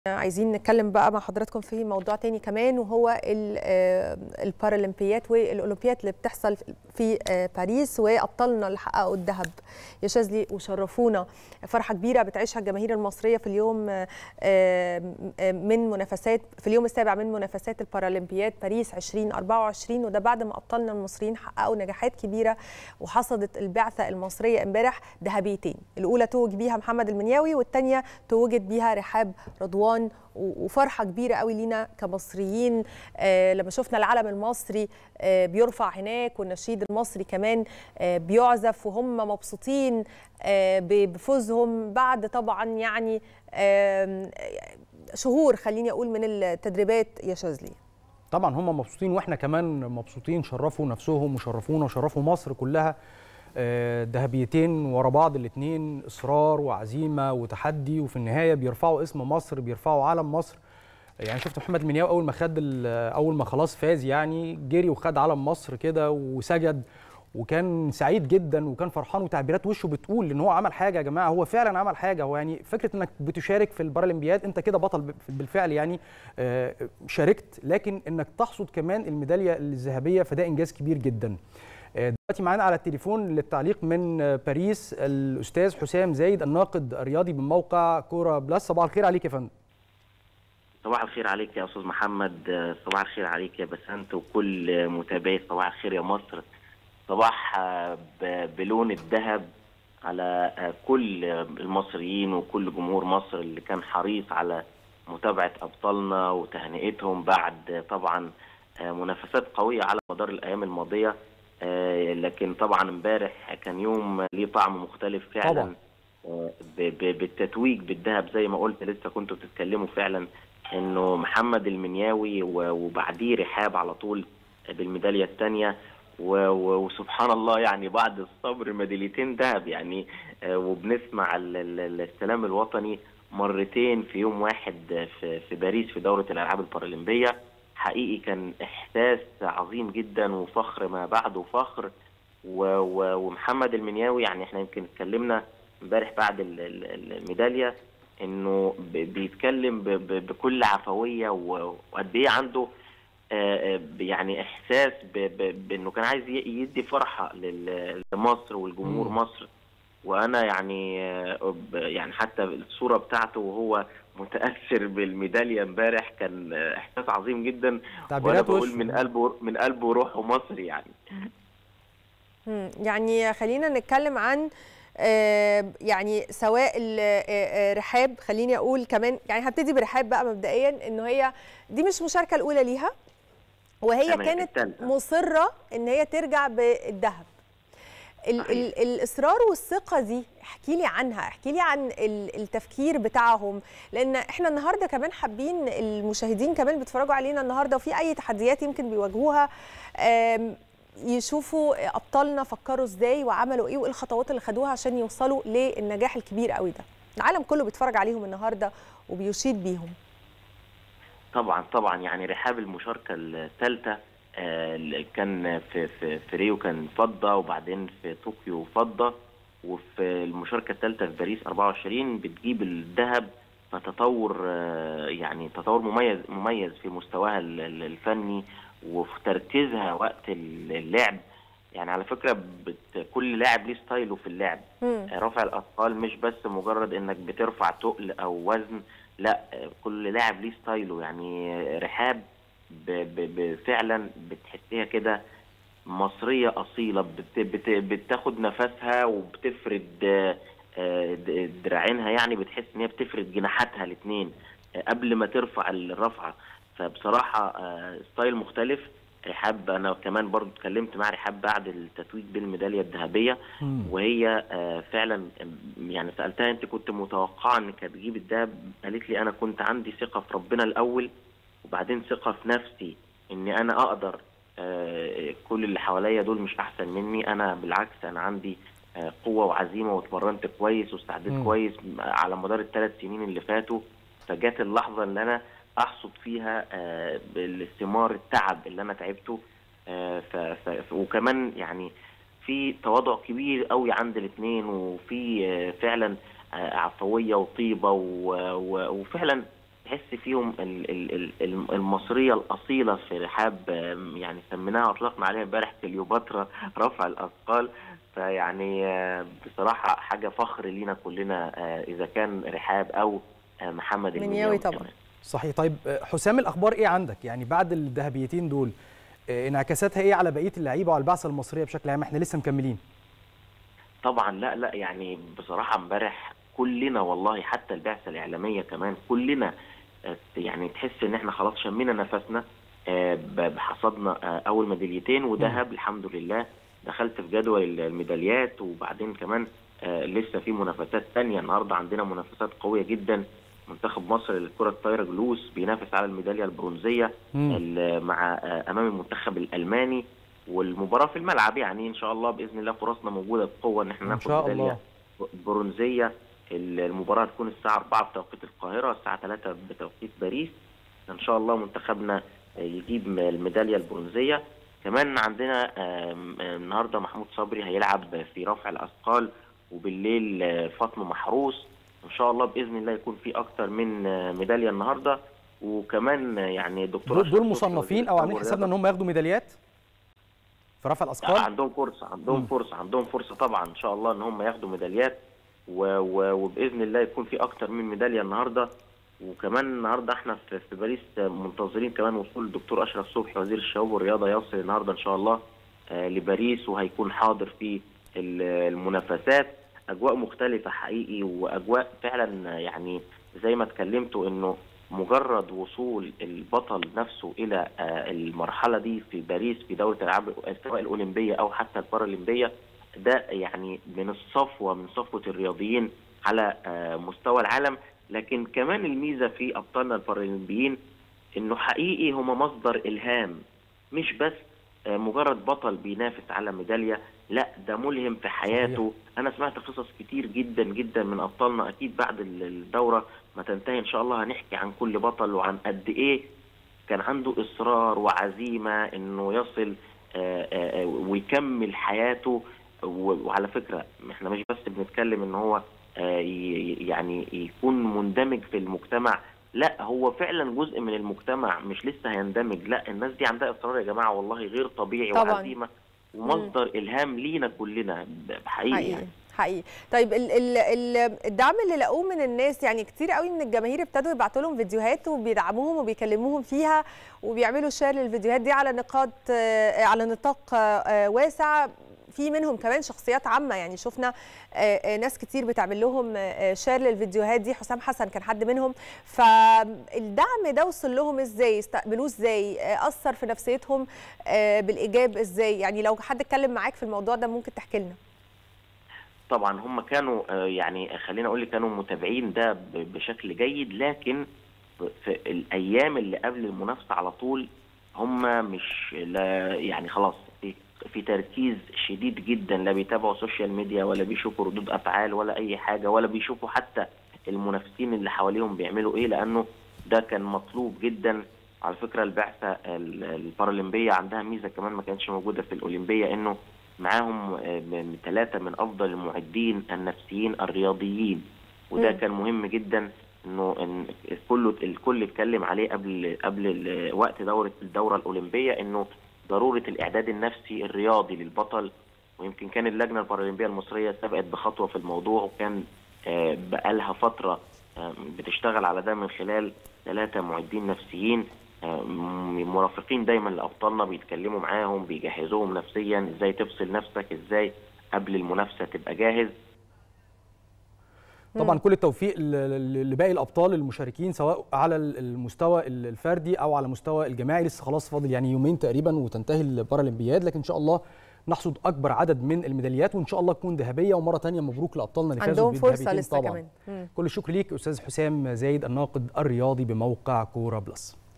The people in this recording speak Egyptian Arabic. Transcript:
عايزين نتكلم بقى مع حضراتكم في موضوع تاني كمان وهو البارالمبيات والاولمبيات اللي بتحصل في باريس وابطالنا اللي حققوا الذهب يا شاذلي وشرفونا فرحه كبيره بتعيشها الجماهير المصريه في اليوم من منافسات في اليوم السابع من منافسات البارالمبيات باريس 2024 وده بعد ما ابطالنا المصريين حققوا نجاحات كبيره وحصدت البعثه المصريه امبارح ذهبيتين الاولى توج بيها محمد المنياوي والثانيه توجت بيها رحاب رضوان وفرحه كبيره قوي لينا كمصريين آه لما شفنا العلم المصري آه بيرفع هناك والنشيد المصري كمان آه بيعزف وهم مبسوطين بفوزهم بعد طبعا يعني شهور خليني اقول من التدريبات يا شاذلي طبعا هم مبسوطين واحنا كمان مبسوطين شرفوا نفسهم وشرفونا وشرفوا مصر كلها ذهبيتين ورا بعض الاثنين اصرار وعزيمه وتحدي وفي النهايه بيرفعوا اسم مصر بيرفعوا علم مصر يعني شفت محمد منياو اول ما خد اول ما خلاص فاز يعني جري وخد علم مصر كده وسجد وكان سعيد جدا وكان فرحان وتعبيرات وشه بتقول ان هو عمل حاجه يا جماعه هو فعلا عمل حاجه هو يعني فكره انك بتشارك في البارالمبياد انت كده بطل بالفعل يعني شاركت لكن انك تحصد كمان الميداليه الذهبيه فده انجاز كبير جدا دلوقتي معانا على التليفون للتعليق من باريس الاستاذ حسام زايد الناقد الرياضي من موقع كوره بلس صباح الخير عليك يا فندم صباح الخير عليك يا استاذ محمد صباح الخير عليك يا بسنت وكل متابعي صباح الخير يا مصر صباح بلون الذهب على كل المصريين وكل جمهور مصر اللي كان حريص على متابعه ابطالنا وتهنئتهم بعد طبعا منافسات قويه على مدار الايام الماضيه لكن طبعا امبارح كان يوم ليه طعم مختلف فعلا طبعا. بالتتويج بالذهب زي ما قلت لسه كنتوا بتتكلموا فعلا انه محمد المنياوي وبعديه رحاب على طول بالميداليه الثانيه وسبحان الله يعني بعد الصبر ميداليتين ذهب يعني وبنسمع السلام الوطني مرتين في يوم واحد في باريس في دوره الالعاب البارالمبيه حقيقي كان احساس عظيم جدا وفخر ما بعده فخر ومحمد المنياوي يعني احنا يمكن اتكلمنا امبارح بعد الميداليه انه بيتكلم بكل عفويه وقد ايه عنده يعني احساس بانه كان عايز يدي فرحه لمصر والجمهور مصر وانا يعني يعني حتى الصوره بتاعته وهو متاثر بالميداليه امبارح كان احساس عظيم جدا وانا بقول من قلبه من قلبه وروحه مصري يعني يعني خلينا نتكلم عن يعني سواء رحاب خليني اقول كمان يعني هبتدي برحاب بقى مبدئيا انه هي دي مش المشاركه الاولى ليها وهي كانت التالتة. مصره ان هي ترجع بالذهب ال ال الاصرار والثقه دي احكي لي عنها احكي لي عن التفكير بتاعهم لان احنا النهارده كمان حابين المشاهدين كمان بيتفرجوا علينا النهارده وفي اي تحديات يمكن بيواجهوها يشوفوا ابطالنا فكروا ازاي وعملوا ايه وايه الخطوات اللي خدوها عشان يوصلوا للنجاح الكبير قوي ده العالم كله بيتفرج عليهم النهارده وبيشيد بيهم طبعا طبعا يعني رحاب المشاركه الثالثه كان في في في ريو كان فضه وبعدين في طوكيو فضه وفي المشاركه الثالثه في باريس 24 بتجيب الذهب فتطور يعني تطور مميز مميز في مستواها الفني وفي تركيزها وقت اللعب يعني على فكره بت كل لاعب ليه ستايله في اللعب م. رفع الاثقال مش بس مجرد انك بترفع تقل او وزن لا كل لاعب ليه ستايله يعني رحاب فعلا بتحسيها كده مصريه اصيله بت بت بتاخد نفسها وبتفرد دراعينها يعني بتحس ان هي بتفرد جناحاتها الاثنين قبل ما ترفع الرفعه فبصراحه ستايل مختلف رحاب انا كمان برضو اتكلمت مع رحاب بعد التتويج بالميداليه الذهبيه وهي فعلا يعني سالتها انت كنت متوقعه انك هتجيب الذهب قالت لي انا كنت عندي ثقه في ربنا الاول وبعدين ثقه في نفسي ان انا اقدر كل اللي حواليا دول مش احسن مني انا بالعكس انا عندي قوه وعزيمه واتمرنت كويس واستعديت كويس على مدار الثلاث سنين اللي فاتوا فجت اللحظه اللي انا احصد فيها بالثمار التعب اللي انا تعبته وكمان يعني في تواضع كبير قوي عند الاثنين وفي فعلا عفويه وطيبه وفعلا تحس فيهم ال- ال- ال- ال- المصريه الاصيله في رحاب آم، يعني سميناها اطلقنا عليها امبارح كليوباترا رفع الاثقال فيعني آه، بصراحه حاجه فخر لينا كلنا آه، اذا كان رحاب او آه، محمد منياوي المنياوي طبعاً. كمان. صحيح طيب آه، حسام الاخبار ايه عندك يعني بعد الذهبيتين دول آه، انعكاساتها ايه على بقيه اللعيبه وعلى البعثه المصريه بشكل عام احنا لسه مكملين طبعا لا لا يعني بصراحه امبارح كلنا والله حتى البعثه الاعلاميه كمان كلنا آه، يعني تحس ان احنا خلاص شمينا نفسنا آه، ب- حصدنا آه، اول ميداليتين وذهب الحمد لله دخلت في جدول الميداليات وبعدين كمان آه، لسه في منافسات تانية النهارده عندنا منافسات قويه جدا منتخب مصر للكره الطايره جلوس بينافس على الميداليه البرونزيه مم. ال- مع آه، امام المنتخب الالماني والمباراه في الملعب يعني ان شاء الله باذن الله فرصنا موجوده بقوه ان احنا ان ناخد شاء ميداليه الله برونزيه المباراه هتكون الساعه 4 بتوقيت القاهره الساعه 3 بتوقيت باريس ان شاء الله منتخبنا يجيب الميداليه البرونزيه كمان عندنا آم، آم، النهارده محمود صبري هيلعب في رفع الاثقال وبالليل آه، فاطمه محروس ان شاء الله باذن الله يكون في اكتر من آه، ميداليه النهارده وكمان آه، يعني دكتور دول, أشرف دول صبحي مصنفين وزير او عاملين الشباب حسابنا ان هم ياخدوا ميداليات في رفع لا، الاثقال عندهم فرصه عندهم مم. فرصه عندهم فرصه طبعا ان شاء الله ان هم ياخدوا ميداليات و... و... وباذن الله يكون في اكتر من ميداليه النهارده وكمان النهارده احنا في, في باريس منتظرين كمان وصول الدكتور اشرف صبحي وزير الشباب والرياضه يصل النهارده ان شاء الله آه، لباريس وهيكون حاضر في ال- المنافسات اجواء مختلفه حقيقي واجواء فعلا يعني زي ما اتكلمتوا انه مجرد وصول البطل نفسه الى آه، المرحله دي في باريس في دوره الالعاب سواء الاولمبيه او حتى البارالمبيه ده يعني من الصفوه من صفوه الرياضيين على آه، مستوى العالم لكن كمان الميزه في ابطالنا البارالمبيين انه حقيقي هم مصدر الهام مش بس آه، مجرد بطل بينافس على ميداليه لا ده ملهم في حياته انا سمعت قصص كتير جدا جدا من ابطالنا اكيد بعد ال- الدوره ما تنتهي ان شاء الله هنحكي عن كل بطل وعن قد ايه كان عنده اصرار وعزيمه انه يصل آه، آه، آه، ويكمل حياته و- وعلى فكره احنا مش بس بنتكلم ان هو آه، ي- يعني يكون مندمج في المجتمع لا هو فعلا جزء من المجتمع مش لسه هيندمج لا الناس دي عندها اصرار يا جماعه والله غير طبيعي طبعاً. وعزيمه ومصدر الهام لينا كلنا بحقيقي حقيقي يعني. حقيقي طيب ال ال ال الدعم اللي لاقوه من الناس يعني كتير قوي من الجماهير ابتدوا يبعتوا لهم فيديوهات وبيدعموهم وبيكلموهم فيها وبيعملوا شير للفيديوهات دي على نقاط آه، على نطاق آه، واسع في منهم كمان شخصيات عامه يعني شفنا آه، آه، ناس كتير بتعمل لهم آه، شير للفيديوهات دي حسام حسن كان حد منهم فالدعم ده وصل لهم ازاي استقبلوه ازاي آه، اثر في نفسيتهم آه، بالايجاب ازاي يعني لو حد اتكلم معاك في الموضوع ده ممكن تحكي لنا طبعا هم كانوا آه، يعني خلينا اقول لك كانوا متابعين ده ب- بشكل جيد لكن في الايام اللي قبل المنافسه على طول هم مش لا يعني خلاص في, في تركيز شديد جدا لا بيتابعوا سوشيال ميديا ولا بيشوفوا ردود افعال ولا اي حاجه ولا بيشوفوا حتى المنافسين اللي حواليهم بيعملوا ايه لانه ده كان مطلوب جدا على فكره البعثه ال- البارالمبيه عندها ميزه كمان ما كانتش موجوده في الاولمبيه انه معاهم ثلاثه من افضل المعدين النفسيين الرياضيين وده مم. كان مهم جدا انه ان كله الكل اتكلم عليه قبل قبل ال- وقت دوره الدوره الاولمبيه انه ضروره الاعداد النفسي الرياضي للبطل ويمكن كان اللجنه البارالمبيه المصريه سبقت بخطوه في الموضوع وكان آه، بقالها فتره آه، بتشتغل على ده من خلال ثلاثه معدين نفسيين آه، م- مرافقين دايما لابطالنا بيتكلموا معاهم بيجهزوهم نفسيا ازاي تفصل نفسك ازاي قبل المنافسه تبقى جاهز طبعا كل التوفيق ل- ل- لباقي الابطال المشاركين سواء على ال- المستوى ال- الفردي او على المستوى الجماعي لسه خلاص فاضل يعني يومين تقريبا وتنتهي البارالمبياد لكن ان شاء الله نحصد اكبر عدد من الميداليات وان شاء الله تكون ذهبيه ومره تانية مبروك لابطالنا اللي فازوا عندهم فرصه بالذهبيتين لسه طبعا كمان مم. كل الشكر ليك استاذ حسام زايد الناقد الرياضي بموقع كوره بلس